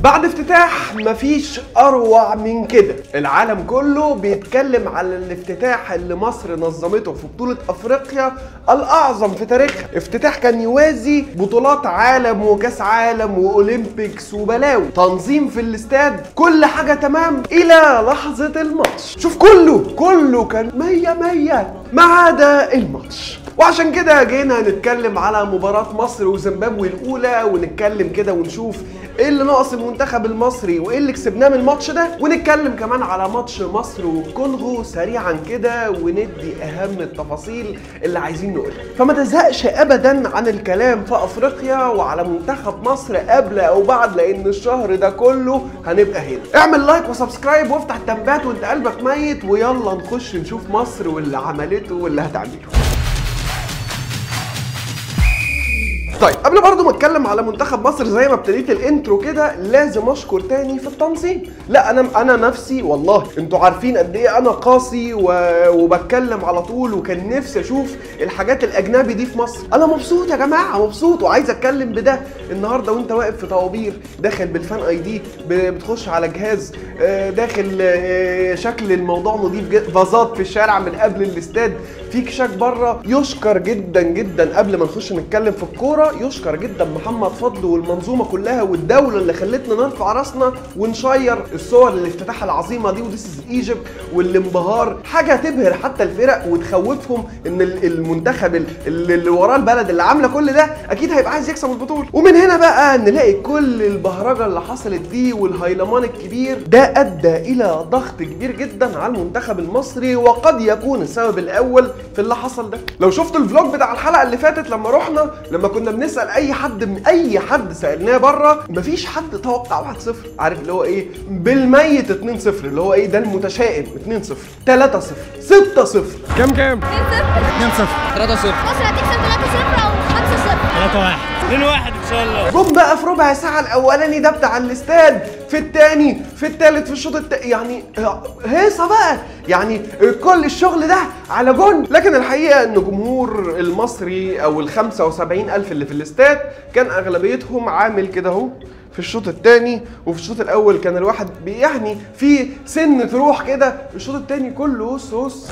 بعد افتتاح مفيش اروع من كده العالم كله بيتكلم على الافتتاح اللي مصر نظمته في بطولة افريقيا الاعظم في تاريخها افتتاح كان يوازي بطولات عالم وكاس عالم واولمبيكس وبلاوي تنظيم في الاستاد كل حاجة تمام الى لحظة الماتش شوف كله كله كان مية مية ما عدا الماتش وعشان كده جينا نتكلم على مباراة مصر وزيمبابوي الأولى ونتكلم كده ونشوف ايه اللي ناقص المنتخب المصري وايه اللي كسبناه من الماتش ده ونتكلم كمان على ماتش مصر والكونغو سريعا كده وندي اهم التفاصيل اللي عايزين نقولها فما تزهقش ابدا عن الكلام في افريقيا وعلى منتخب مصر قبل او بعد لان الشهر ده كله هنبقى هنا اعمل لايك وسبسكرايب وافتح التنبيهات وانت قلبك ميت ويلا نخش نشوف مصر واللي عملته واللي هتعمله طيب قبل برضه ما اتكلم على منتخب مصر زي ما ابتديت الانترو كده لازم اشكر تاني في التنظيم لا انا انا نفسي والله انتوا عارفين قد ايه انا قاسي و... وبتكلم على طول وكان نفسي اشوف الحاجات الاجنبي دي في مصر انا مبسوط يا جماعه مبسوط وعايز اتكلم بده النهارده وانت واقف في طوابير داخل بالفان اي دي ب- بتخش على جهاز آه، داخل آه، شكل الموضوع نظيف جدا فازات في الشارع من قبل الاستاد في كشاك بره يشكر جدا جدا قبل ما نخش نتكلم في الكوره يشكر جدا محمد فضل والمنظومه كلها والدوله اللي خلتنا نرفع راسنا ونشير الصور الافتتاح العظيمه دي وديس از ايجيبت والانبهار حاجه تبهر حتى الفرق وتخوفهم ان ال- المنتخب ال- اللي اللي وراه البلد اللي عامله كل ده اكيد هيبقى عايز يكسب البطوله ومن هنا بقى نلاقي كل البهرجه اللي حصلت دي والهيلمان الكبير ده ادى الى ضغط كبير جدا على المنتخب المصري وقد يكون السبب الاول في اللي حصل ده لو شفتوا الفلوج بتاع الحلقه اللي فاتت لما رحنا لما كنا بنسال اي حد من اي حد سالناه بره مفيش حد توقع 1-0 عارف اللي هو ايه بالميت 2-0 اللي هو ايه ده المتشائم 2-0 3-0 6-0 كام كام 2-0 3 0 مصر هتكسب 3-0 او 5-0 3 1 2 1 ان شاء الله جم بقى في ربع ساعة الأولاني ده بتاع الاستاد في التاني في التالت في الشوط الت... يعني هيصة بقى يعني كل الشغل ده على جون لكن الحقيقة إن جمهور المصري أو ال 75 ألف اللي في الاستاد كان أغلبيتهم عامل كده أهو في الشوط الثاني وفي الشوط الاول كان الواحد بي- يعني في سن تروح كده الشوط الثاني كله هس هس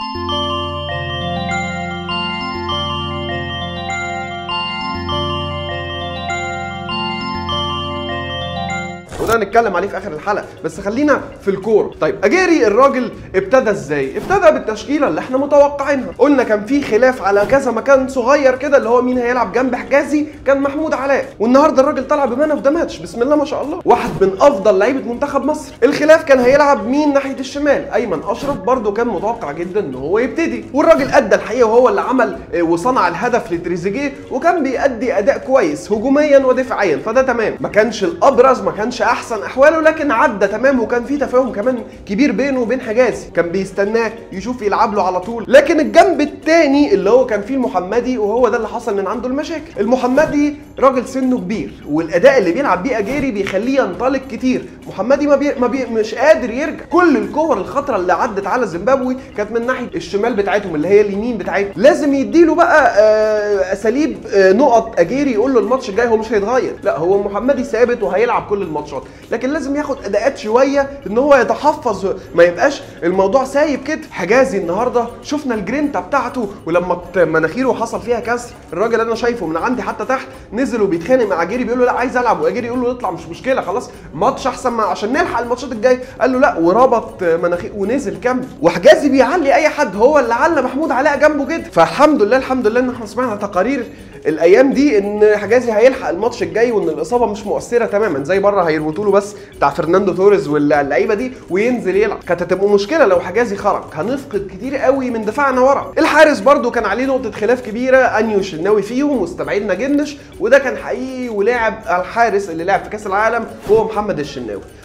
وده هنتكلم عليه في اخر الحلقه بس خلينا في الكوره طيب اجيري الراجل ابتدى ازاي ابتدى بالتشكيله اللي احنا متوقعينها قلنا كان في خلاف على كذا مكان صغير كده اللي هو مين هيلعب جنب حجازي كان محمود علاء والنهارده الراجل طلع بمان اوف ذا ماتش بسم الله ما شاء الله واحد من افضل لعيبه منتخب مصر الخلاف كان هيلعب مين ناحيه الشمال ايمن اشرف برده كان متوقع جدا ان هو يبتدي والراجل ادى الحقيقه وهو اللي عمل آه، وصنع الهدف لتريزيجيه وكان بيأدي اداء كويس هجوميا ودفاعيا فده تمام ما كانش الابرز ما كانش احسن احواله لكن عدى تمام وكان في تفاهم كمان كبير بينه وبين حجازي كان بيستناه يشوف يلعب له على طول لكن الجنب الثاني اللي هو كان فيه المحمدي وهو ده اللي حصل من عنده المشاكل المحمدي راجل سنه كبير والاداء اللي بيلعب بيه اجيري بيخليه ينطلق كتير محمدي ما, بي... ما بي... مش قادر يرجع كل الكور الخطره اللي عدت على زيمبابوي كانت من ناحيه الشمال بتاعتهم اللي هي اليمين بتاعتهم لازم يديله بقى آه، اساليب آه، نقط اجيري يقول له الماتش الجاي هو مش هيتغير لا هو محمدي ثابت وهيلعب كل الماتشات لكن لازم ياخد اداءات شويه ان هو يتحفظ ما يبقاش الموضوع سايب كده حجازي النهارده شفنا الجرينتا بتاعته ولما ت- مناخيره حصل فيها كسر الراجل انا شايفه من عندي حتى تحت نزل وبيتخانق مع اجيري بيقول له لا عايز العب واجيري يقول له اطلع مش مشكله خلاص ماتش احسن ما عشان نلحق الماتشات الجايه قال له لا وربط مناخير ونزل كمل وحجازي بيعلي اي حد هو اللي على محمود علاء جنبه كده فالحمد لله الحمد لله ان احنا سمعنا تقارير الايام دي ان حجازي هيلحق الماتش الجاي وان الاصابه مش مؤثره تماما زي بره هيربطوا له بس بتاع فرناندو توريز واللعيبه دي وينزل يلعب كانت هتبقى مشكله لو حجازي خرج هنفقد كتير قوي من دفاعنا ورا الحارس برده كان عليه نقطه خلاف كبيره انيو الشناوي فيهم واستبعدنا جنش وده كان حقيقي ولعب الحارس اللي لعب في كاس العالم هو محمد الشناوي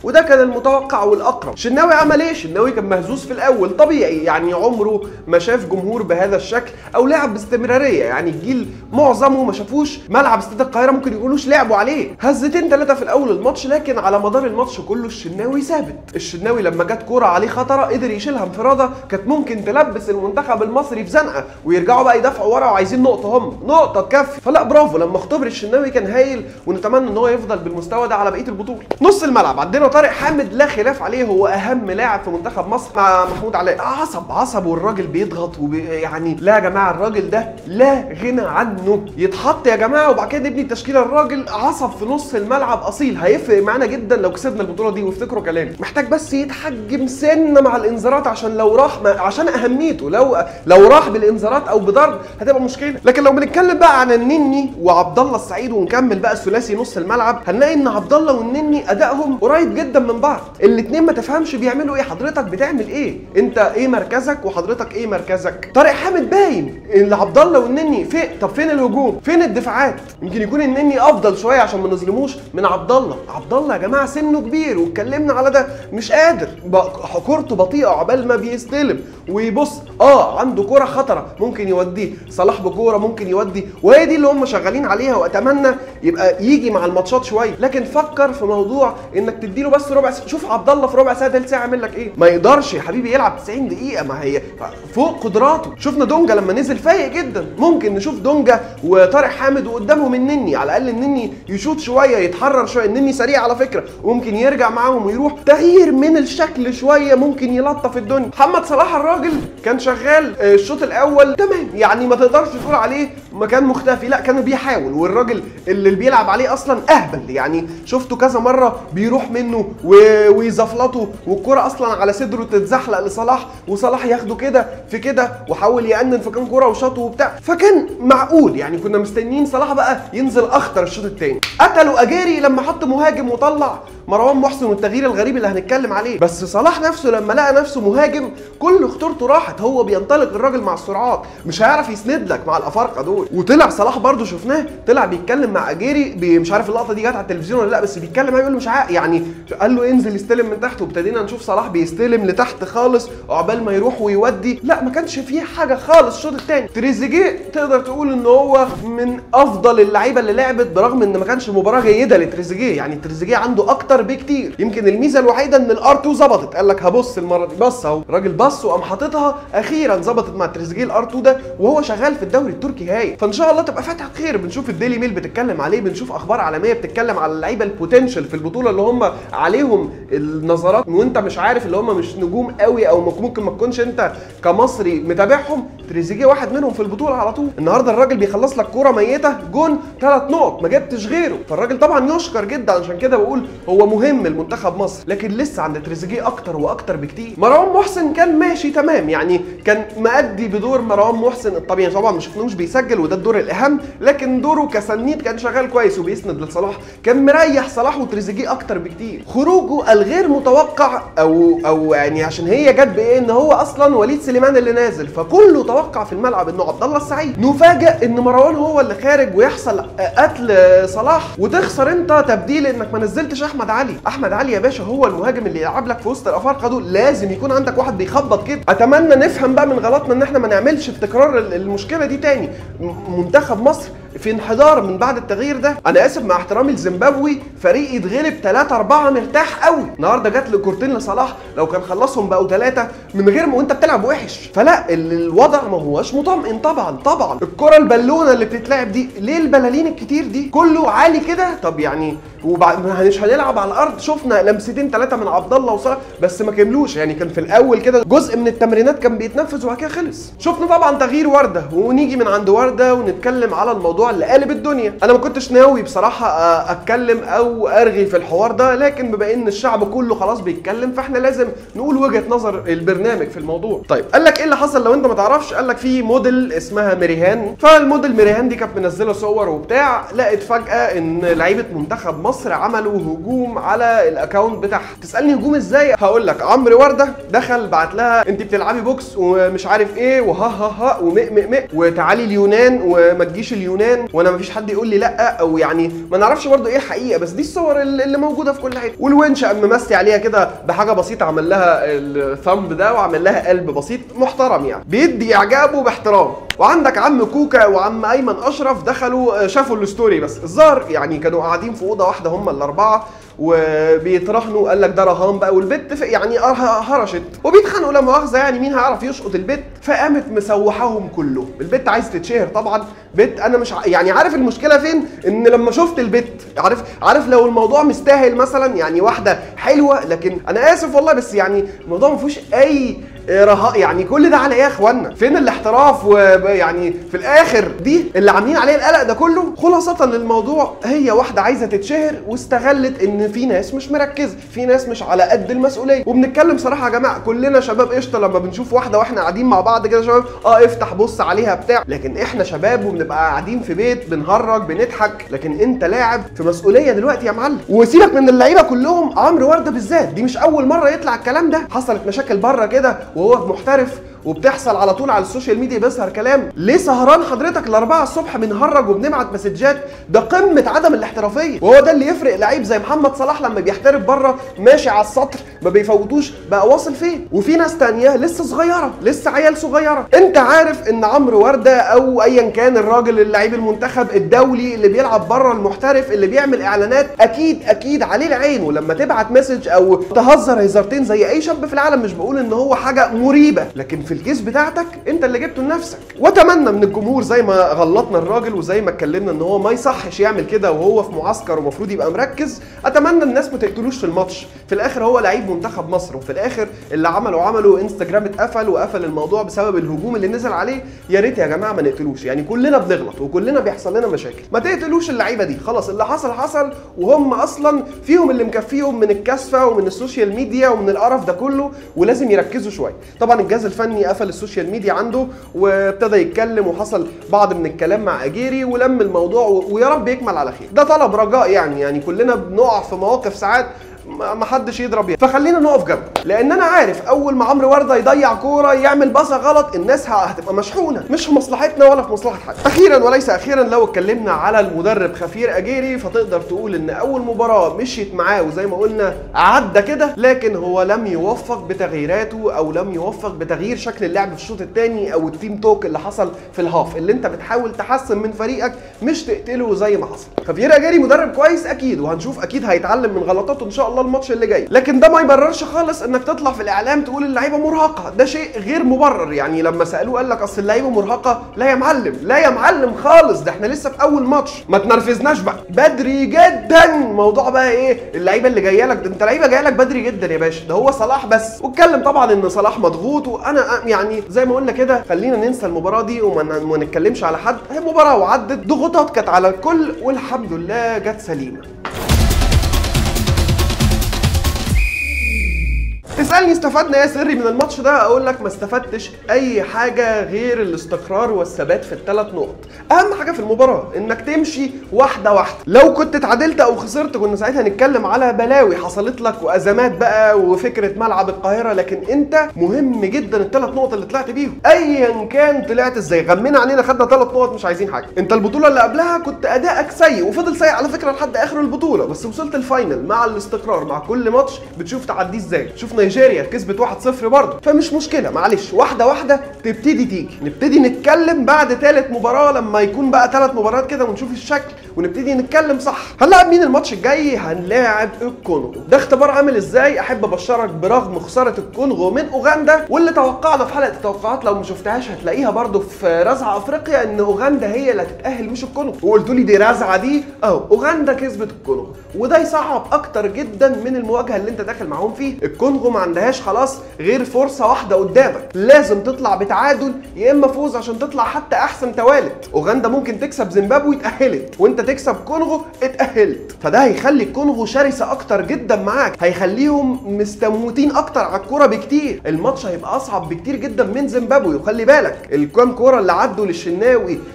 وده كان المتوقع والاقرب الشناوي عمل ايه الشناوي كان مهزوز في الاول طبيعي يعني عمره ما شاف جمهور بهذا الشكل او لعب باستمراريه يعني الجيل معظمه ما شافوش ملعب استاد القاهره ممكن يقولوش لعبوا عليه هزتين ثلاثه في الاول الماتش لكن على مدار الماتش كله الشناوي ثابت الشناوي لما جت كوره عليه خطره قدر يشيلها انفراده كانت ممكن تلبس المنتخب المصري في زنقه ويرجعوا بقى يدافعوا ورا وعايزين نقطه هم نقطه تكفي فلا برافو لما اختبر الشناوي كان هايل ونتمنى ان هو يفضل بالمستوى ده على بقيه البطوله نص الملعب عندنا طارق حامد لا خلاف عليه هو اهم لاعب في منتخب مصر مع محمود علاء عصب عصب والراجل بيضغط وبي يعني لا يا جماعه الراجل ده لا غنى عنه يتحط يا جماعه وبعد كده نبني التشكيله الراجل عصب في نص الملعب اصيل هيفرق معانا جدا لو كسبنا البطوله دي وافتكروا كلامي محتاج بس يتحجم سنه مع الانذارات عشان لو راح ما عشان اهميته لو لو راح بالانذارات او بضرب هتبقى مشكله لكن لو بنتكلم بقى عن النني وعبد الله السعيد ونكمل بقى ثلاثي نص الملعب هنلاقي ان عبد الله والنني ادائهم قريب جدا من بعض الاثنين ما تفهمش بيعملوا ايه حضرتك بتعمل ايه انت ايه مركزك وحضرتك ايه مركزك طارق حامد باين ان عبد الله والنني فين طب فين الهجوم فين الدفاعات يمكن يكون النني افضل شويه عشان ما نظلموش من عبد الله عبد الله يا جماعه سنه كبير واتكلمنا على ده مش قادر بقى كورته بطيئه عقبال ما بيستلم ويبص اه عنده كوره خطره ممكن يوديه صلاح بكوره ممكن يودي وهي دي اللي هم شغالين عليها واتمنى يبقى يجي مع الماتشات شويه لكن فكر في موضوع انك تديله بس ربع ساعه شوف عبد الله في ربع ساعه ثلث ساعه يعمل لك ايه ما يقدرش يا حبيبي يلعب 90 دقيقه ما هي فوق قدراته شفنا دونجا لما نزل فايق جدا ممكن نشوف دونجا وطارق حامد وقدامهم النني على الاقل النني يشوط شويه يتحرر شويه النني سريع على فكره وممكن يرجع معاهم ويروح تغيير من الشكل شويه ممكن يلطف الدنيا محمد صلاح الراجل كان شغال آه، الشوط الاول تمام يعني ما تقدرش تقول عليه مكان مختفي لا كان بيحاول والراجل اللي بيلعب عليه اصلا اهبل يعني شفته كذا مره بيروح منه و- ويزفلطه والكره اصلا على صدره تتزحلق لصلاح وصلاح ياخده كده في كده وحاول يأنن في كام كوره وشاطه وبتاع فكان معقول يعني كنا مستنيين صلاح بقى ينزل اخطر الشوط الثاني قتلوا اجاري لما حط مهاجم وطلع مروان محسن والتغيير الغريب اللي هنتكلم عليه بس صلاح نفسه لما لقى نفسه مهاجم كل خطورته راحت هو بينطلق الراجل مع السرعات مش هيعرف يسند لك مع الافارقه دول وطلع صلاح برضو شفناه طلع بيتكلم مع اجيري بي- مش عارف اللقطه دي جت على التلفزيون ولا لا بس بيتكلم معاه يقول له مش عارف يعني قال له انزل استلم من تحت وابتدينا نشوف صلاح بيستلم لتحت خالص عقبال ما يروح ويودي لا ما كانش فيه حاجه خالص الشوط الثاني تريزيجيه تقدر تقول ان هو من افضل اللعيبه اللي لعبت برغم ان ما كانش مباراه جيده لتريزيجيه يعني تريزيجيه عنده اكتر بكتير يمكن الميزه الوحيده ان الار 2 ظبطت قال لك هبص المره دي بص اهو الراجل بص وقام حاططها اخيرا ظبطت مع تريزيجيه الار 2 ده وهو شغال في الدوري التركي هاي فان شاء الله تبقى فاتحه خير بنشوف الديلي ميل بتتكلم عليه بنشوف اخبار عالميه بتتكلم على اللعيبه البوتنشال في البطوله اللي هم عليهم النظرات وانت مش عارف اللي هم مش نجوم قوي او ممكن ما تكونش انت كمصري متابعهم تريزيجيه واحد منهم في البطوله على طول النهارده الراجل بيخلص لك كوره ميته جون ثلاث نقط ما جبتش غيره فالراجل طبعا يشكر جدا عشان كده بقول هو مهم لمنتخب مصر لكن لسه عند تريزيجيه اكتر واكتر بكتير مروان محسن كان ماشي تمام يعني كان مأدي بدور مروان محسن الطبيعي طبعا ما شفناهوش بيسجل وده الدور الاهم لكن دوره كسنيد كان شغال كويس وبيسند لصلاح كان مريح صلاح وتريزيجيه اكتر بكتير خروجه الغير متوقع او او يعني عشان هي جت بايه ان هو اصلا وليد سليمان اللي نازل فكله توقع في الملعب انه عبد الله السعيد نفاجئ ان مروان هو اللي خارج ويحصل قتل صلاح وتخسر انت تبديل انك ما نزلتش احمد علي احمد علي يا باشا هو المهاجم اللي يلعب لك في وسط الافارقه دول لازم يكون عندك واحد بيخبط كده اتمنى نفهم بقى من غلطنا ان احنا ما نعملش في تكرار ال- المشكله دي تاني م- منتخب مصر في انحدار من بعد التغيير ده انا اسف مع احترامي لزيمبابوي فريق يتغلب 3 4 مرتاح قوي النهارده جات له كورتين لصلاح لو كان خلصهم بقوا ثلاثه من غير ما وانت بتلعب وحش فلا ال- الوضع ما هوش مطمئن طبعا طبعا الكره البالونه اللي بتتلعب دي ليه البلالين الكتير دي كله عالي كده طب يعني وبعد ما مش هنلعب على الارض شفنا لمستين ثلاثه من عبد الله وصلاح بس ما كملوش يعني كان في الاول كده جزء من التمرينات كان بيتنفذ وبعد كده خلص شفنا طبعا تغيير ورده ونيجي من عند ورده ونتكلم على الموضوع اللي قالب الدنيا انا ما كنتش ناوي بصراحه آه، اتكلم او ارغي في الحوار ده لكن بما ان الشعب كله خلاص بيتكلم فاحنا لازم نقول وجهه نظر البرنامج في الموضوع طيب قال لك ايه اللي حصل لو انت ما تعرفش قال لك في موديل اسمها ميريهان فالموديل ميريهان دي كانت منزله صور وبتاع لقت فجاه ان لعيبه منتخب مصر مصر عملوا هجوم على الاكونت بتاعها تسالني هجوم ازاي هقول لك عمرو ورده دخل بعت لها انت بتلعبي بوكس ومش عارف ايه وها ها ها ومق مق مق وتعالي اليونان وما تجيش اليونان وانا مفيش حد يقول لي لا او يعني ما نعرفش برضو ايه الحقيقه بس دي الصور اللي اللي موجوده في كل حته والونش قام ممسي عليها كده بحاجه بسيطه عمل لها الثامب ده وعمل لها قلب بسيط محترم يعني بيدي اعجابه باحترام وعندك عم كوكا وعم ايمن اشرف دخلوا آه، شافوا الستوري بس الظاهر يعني كانوا قاعدين في اوضه واحده هم الاربعه وبيترهنوا قال لك ده رهان بقى والبت ف- يعني اه هرشت وبيتخانقوا لا مؤاخذه يعني مين هيعرف يشقط البت فقامت مسوحاهم كلهم البت عايز تتشهر طبعا بت انا مش ع- يعني عارف المشكله فين ان لما شفت البت عارف عارف لو الموضوع مستاهل مثلا يعني واحده حلوه لكن انا اسف والله بس يعني الموضوع ما فيهوش اي رهاء يعني كل ده على ايه يا اخوانا فين الاحتراف ويعني في الاخر دي اللي عاملين عليه القلق ده كله خلاصه للموضوع هي واحده عايزه تتشهر واستغلت ان في ناس مش مركزه في ناس مش على قد المسؤوليه وبنتكلم صراحه يا جماعه كلنا شباب قشطه لما بنشوف واحده واحنا قاعدين مع بعض كده شباب اه افتح بص عليها بتاع لكن احنا شباب وبنبقى قاعدين في بيت بنهرج بنضحك لكن انت لاعب في مسؤوليه دلوقتي يا معلم وسيبك من اللعيبه كلهم عمرو ورده بالذات دي مش اول مره يطلع الكلام ده حصلت مشاكل بره كده وهو محترف وبتحصل على طول على السوشيال ميديا بيظهر كلام ليه سهران حضرتك الأربعة الصبح بنهرج وبنبعت مسجات ده قمة عدم الاحترافية وهو ده اللي يفرق لعيب زي محمد صلاح لما بيحترف بره ماشي على السطر ما بيفوتوش بقى واصل فين وفي ناس تانية لسه صغيرة لسه عيال صغيرة انت عارف ان عمرو وردة او ايا كان الراجل اللعيب المنتخب الدولي اللي بيلعب بره المحترف اللي بيعمل اعلانات اكيد اكيد عليه العين ولما تبعت مسج او تهزر هزارتين زي اي شاب في العالم مش بقول ان هو حاجة مريبة لكن في الكيس بتاعتك انت اللي جبته لنفسك واتمنى من الجمهور زي ما غلطنا الراجل وزي ما اتكلمنا ان هو ما يصحش يعمل كده وهو في معسكر ومفروض يبقى مركز اتمنى الناس ما تقتلوش في الماتش في الاخر هو لعيب منتخب مصر وفي الاخر اللي عمله عمله انستجرام اتقفل وقفل الموضوع بسبب الهجوم اللي نزل عليه يا ريت يا جماعه ما نقتلوش يعني كلنا بنغلط وكلنا بيحصل لنا مشاكل ما تقتلوش اللعيبه دي خلاص اللي حصل حصل وهم اصلا فيهم اللي مكفيهم من الكثفه ومن السوشيال ميديا ومن القرف ده كله ولازم يركزوا شويه طبعا الجهاز الفني قفل السوشيال ميديا عنده وابتدى يتكلم وحصل بعض من الكلام مع اجيري ولم الموضوع و- ويا رب يكمل على خير ده طلب رجاء يعني يعني كلنا بنقع في مواقف ساعات ما ما حدش يضرب يعني فخلينا نقف جنبه لان انا عارف اول ما عمرو ورده يضيع كوره يعمل باصه غلط الناس ه- هتبقى مشحونه مش في مصلحتنا ولا في مصلحه حد اخيرا وليس اخيرا لو اتكلمنا على المدرب خفير اجيري فتقدر تقول ان اول مباراه مشيت معاه وزي ما قلنا عدى كده لكن هو لم يوفق بتغييراته او لم يوفق بتغيير شكل اللعب في الشوط الثاني او التيم توك اللي حصل في الهاف اللي انت بتحاول تحسن من فريقك مش تقتله زي ما حصل خفير اجيري مدرب كويس اكيد وهنشوف اكيد هيتعلم من غلطاته ان شاء الله الماتش اللي جاي لكن ده ما يبررش خالص انك تطلع في الاعلام تقول اللعيبه مرهقه ده شيء غير مبرر يعني لما سالوه قال لك اصل اللعيبه مرهقه لا يا معلم لا يا معلم خالص ده احنا لسه في اول ماتش ما تنرفزناش بقى بدري جدا موضوع بقى ايه اللعيبه اللي جايه لك ده انت لعيبه جايه لك بدري جدا يا باشا ده هو صلاح بس واتكلم طبعا ان صلاح مضغوط وانا يعني زي ما قلنا كده خلينا ننسى المباراه دي وما ن- ما نتكلمش على حد هي مباراه وعدت ضغوطات كانت على الكل والحمد لله جت سليمه تسألني استفدنا ايه سري من الماتش ده اقول لك ما استفدتش اي حاجة غير الاستقرار والثبات في الثلاث نقط اهم حاجة في المباراة انك تمشي واحدة واحدة لو كنت اتعادلت او خسرت كنا ساعتها نتكلم على بلاوي حصلت لك وازمات بقى وفكرة ملعب القاهرة لكن انت مهم جدا الثلاث نقط اللي طلعت بيهم ايا كان طلعت ازاي غمينا علينا خدنا ثلاث نقط مش عايزين حاجة انت البطولة اللي قبلها كنت ادائك سيء وفضل سيء على فكرة لحد اخر البطولة بس وصلت الفاينل مع الاستقرار مع كل ماتش بتشوف تعديه ازاي شوف نيجيريا كسبت 1-0 برضه فمش مشكله معلش واحده واحده تبتدي تيجي نبتدي نتكلم بعد ثالث مباراه لما يكون بقى ثلاث مباريات كده ونشوف الشكل ونبتدي نتكلم صح هنلاعب مين الماتش الجاي هنلاعب الكونغو ده اختبار عامل ازاي احب ابشرك برغم خساره الكونغو من اوغندا واللي توقعنا في حلقه التوقعات لو ما شفتهاش هتلاقيها برضه في رزعه افريقيا ان اوغندا هي اللي هتتاهل مش الكونغو وقلت لي دي رزعه دي اهو اوغندا كسبت الكونغو وده يصعب اكتر جدا من المواجهه اللي انت داخل معاهم فيه الكونغو ما عندهاش خلاص غير فرصه واحده قدامك لازم تطلع بتعادل يا اما فوز عشان تطلع حتى احسن توالت اوغندا ممكن تكسب زيمبابوي اتاهلت وانت تكسب كونغو اتاهلت فده هيخلي الكونغو شرسه اكتر جدا معاك هيخليهم مستموتين اكتر على الكوره بكتير الماتش هيبقى اصعب بكتير جدا من زيمبابوي وخلي بالك الكام كوره اللي عدوا للشناوي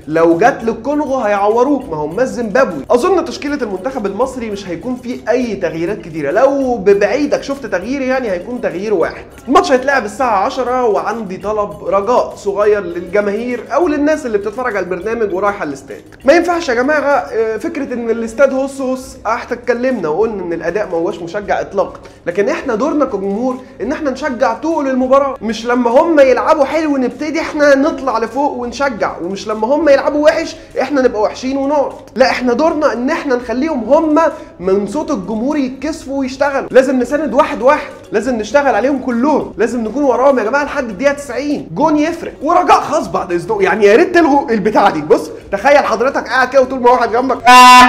لو جت للكونغو هيعوروك ما هم زيمبابوي اظن تشكيله المنتخب المصري مش هيكون فيه اي تغييرات كتيره لو ببعيدك شفت تغيير يعني هيكون تغيير واحد الماتش هيتلعب الساعه 10 وعندي طلب رجاء صغير للجماهير او للناس اللي بتتفرج على البرنامج ورايحه الاستاد ما ينفعش يا جماعه آه، فكره ان الاستاد هوس هوس احنا اتكلمنا وقلنا ان الاداء ما هوش مشجع اطلاقا لكن احنا دورنا كجمهور ان احنا نشجع طول المباراه مش لما هم يلعبوا حلو نبتدي احنا نطلع لفوق ونشجع ومش لما هم يلعبوا وحش احنا نبقى وحشين ونقعد لا احنا دورنا ان احنا نخليهم هم من صوت الجمهور يتكسفوا ويشتغلوا لازم نساند واحد واحد لازم نشتغل عليهم كلهم لازم نكون وراهم يا جماعه لحد الدقيقه 90 جون يفرق ورجاء خاص بعد اذنكم يعني يا ريت تلغوا البتاعه دي بص تخيل حضرتك قاعد كده وطول ما واحد جنبك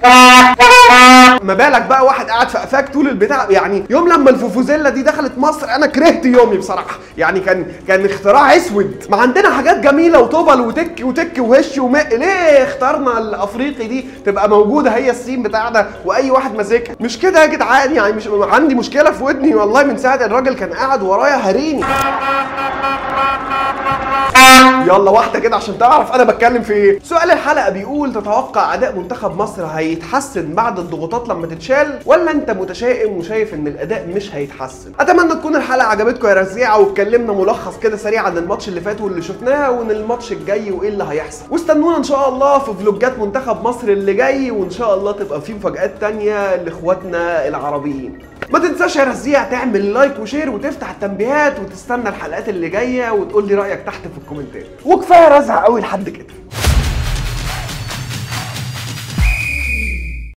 ما بالك بقى واحد قاعد في قفاك طول البتاع يعني يوم لما الفوفوزيلا دي دخلت مصر انا كرهت يومي بصراحه يعني كان كان اختراع اسود ما عندنا حاجات جميله وطبل وتك وتك وهش ومق ليه اخترنا الافريقي دي تبقى موجوده هي السين بتاعنا واي واحد ماسكها مش كده يا جدعان يعني مش عندي مشكله في ودني والله من ساعه الراجل كان قاعد ورايا هريني يلا واحده كده عشان تعرف انا بتكلم في ايه سؤال الحلقه بيقول تتوقع اداء منتخب مصر هيتحسن بعد الضغوطات لما تتشال ولا انت متشائم وشايف ان الاداء مش هيتحسن اتمنى تكون الحلقه عجبتكم يا رزيعه واتكلمنا ملخص كده سريع عن الماتش اللي فات واللي شفناه وان الماتش الجاي وايه اللي هيحصل واستنونا ان شاء الله في فلوجات منتخب مصر اللي جاي وان شاء الله تبقى في مفاجات تانية لاخواتنا العربيين ما تنساش يا رزيع تعمل لايك وشير وتفتح التنبيهات وتستنى الحلقات اللي جايه وتقول لي رايك تحت في الكومنتات وكفايه رزع قوي لحد كده